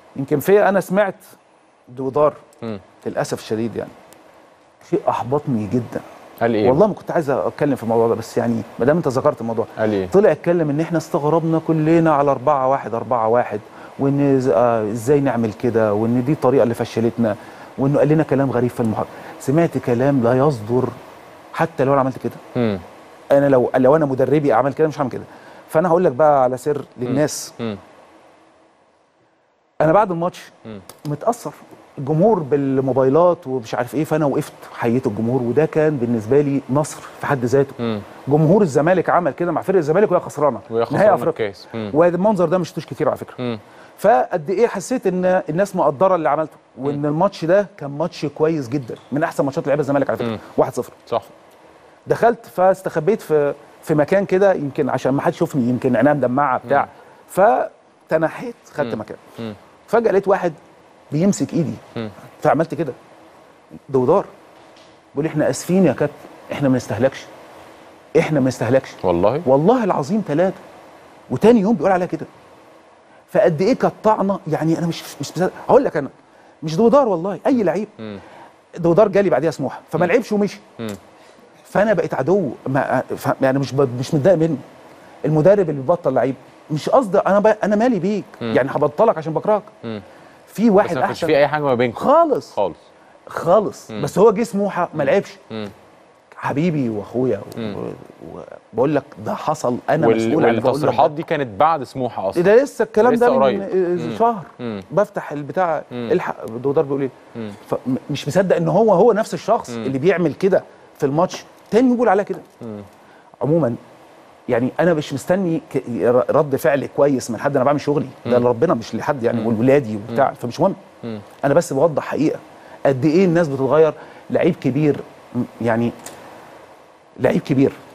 يمكن فيا انا سمعت دودار مم. للاسف الشديد يعني شيء احبطني جدا قال ايه والله ما كنت عايز اتكلم في الموضوع ده بس يعني ما دام انت ذكرت الموضوع قال ايه طلع اتكلم ان احنا استغربنا كلنا على 4 1 4 1 وان إز- آه، ازاي نعمل كده وان دي الطريقه اللي فشلتنا وانه قال لنا كلام غريب في المحاضره سمعت كلام لا يصدر حتى لو انا عملت كده مم. انا لو لو انا مدربي اعمل كده مش هعمل كده فانا هقول لك بقى على سر للناس مم. انا بعد الماتش مم. متاثر الجمهور بالموبايلات ومش عارف ايه فانا وقفت حييت الجمهور وده كان بالنسبه لي نصر في حد ذاته مم. جمهور الزمالك عمل كده مع فرقه الزمالك وهي خسرانه وهي نهائي خسرانة افريقيا الكاس. مم. والمنظر ده مش شفتوش كتير على فكره مم. فقد ايه حسيت ان الناس مقدره اللي عملته وان الماتش ده كان ماتش كويس جدا من احسن ماتشات لعيبه الزمالك على فكره 1-0 صح دخلت فاستخبيت في في مكان كده يمكن عشان ما حدش يشوفني يمكن عينيا مدمعه بتاع فتنحيت خدت مكان مم. فجاه لقيت واحد بيمسك ايدي مم. فعملت كده دودار بيقول لي احنا اسفين يا كابتن احنا ما نستهلكش احنا ما نستهلكش والله والله العظيم ثلاثه وتاني يوم بيقول عليها كده فقد ايه كانت طعنه يعني انا مش مش مصدق. هقول لك انا مش دودار والله اي لعيب مم. دودار جالي بعديها سموحه فما لعبش ومشي مم. فانا بقيت عدو ما ف- يعني مش ب- مش متضايق منه المدرب اللي بيبطل لعيب مش قصدي انا ب... انا مالي بيك يعني هبطلك عشان بكرهك مم. في بس واحد ما كانش احسن في اي حاجه ما بينكم خالص خالص خالص بس هو جه سموحه ما لعبش مم. حبيبي واخويا وبقول لك ده حصل انا وال... مسؤول عن اللي بقوله والتصريحات ده. دي كانت بعد سموحه اصلا ده لسه الكلام لسه ده من قريب. آه، مم. شهر مم. بفتح البتاع مم. الحق دودار بيقول ايه فمش مصدق ان هو هو نفس الشخص اللي بيعمل كده في الماتش تاني يقول عليها كده عموما يعني انا مش مستني ك- رد فعل كويس من حد انا بعمل شغلي ده لربنا مش لحد يعني ولولادي وبتاع فمش مهم انا بس بوضح حقيقه قد ايه الناس بتتغير لعيب كبير م- يعني لعيب كبير